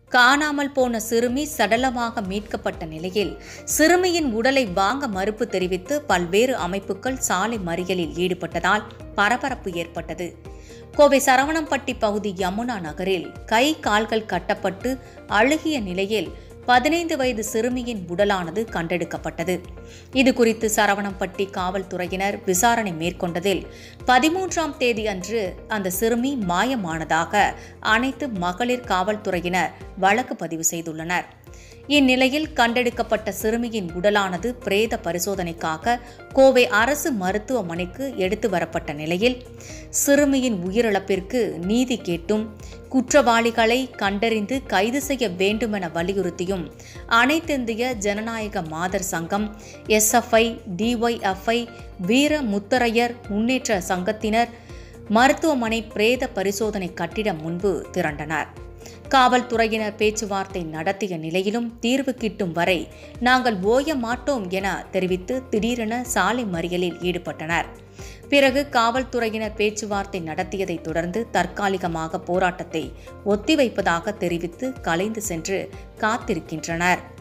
காணாமல் போன சிறுமி சடலமாக மீட்கப்பட்ட நிலையில் சிறுமியின் உடலை வாங்க மறுப்பு தெரிவித்து பல்வேறு அமைப்புகள் சாலை மறியலில் ஈடுபட்டதால் பரபரப்பு ஏற்பட்டது கோவை சரவணம்பட்டி பகுதி யமுனா நகரில் கை கால்கள் கட்டப்பட்டு அழுகிய நிலையில் பதினைந்து வயது சிறுமியின் உடலானது கண்டெடுக்கப்பட்டது இது குறித்து சரவணம்பட்டி காவல்துறையினர் விசாரணை மேற்கொண்டதில் பதிமூன்றாம் தேதி அன்று அந்த சிறுமி மாயமானதாக அனைத்து மகளிர் காவல்துறையினர் வழக்கு பதிவு செய்துள்ளனர் இந்நிலையில் கண்டெடுக்கப்பட்ட சிறுமியின் உடலானது பிரேத பரிசோதனைக்காக கோவை அரசு மருத்துவமனைக்கு எடுத்து வரப்பட்ட நிலையில் சிறுமியின் உயிரிழப்பிற்கு நீதி கேட்டும் குற்றவாளிகளை கண்டறிந்து கைது செய்ய வேண்டுமென வலியுறுத்தியும் அனைத்திந்திய ஜனநாயக மாதர் சங்கம் எஸ்எஃப்ஐ டிஒய்எஃப்ஐ வீர முத்தரையர் முன்னேற்ற சங்கத்தினர் மருத்துவமனை பிரேத பரிசோதனை கட்டிடம் முன்பு திரண்டனர் காவல்துறையினர் பேச்சுவார்த்தை நடத்திய நிலையிலும் தீர்வு கிட்டும் வரை நாங்கள் ஓய மாட்டோம் என தெரிவித்து திடீரென சாலை மறியலில் ஈடுபட்டனர் பிறகு காவல்துறையினர் பேச்சுவார்த்தை நடத்தியதை தொடர்ந்து தற்காலிகமாக போராட்டத்தை ஒத்திவைப்பதாக தெரிவித்து கலைந்து சென்று காத்திருக்கின்றனர்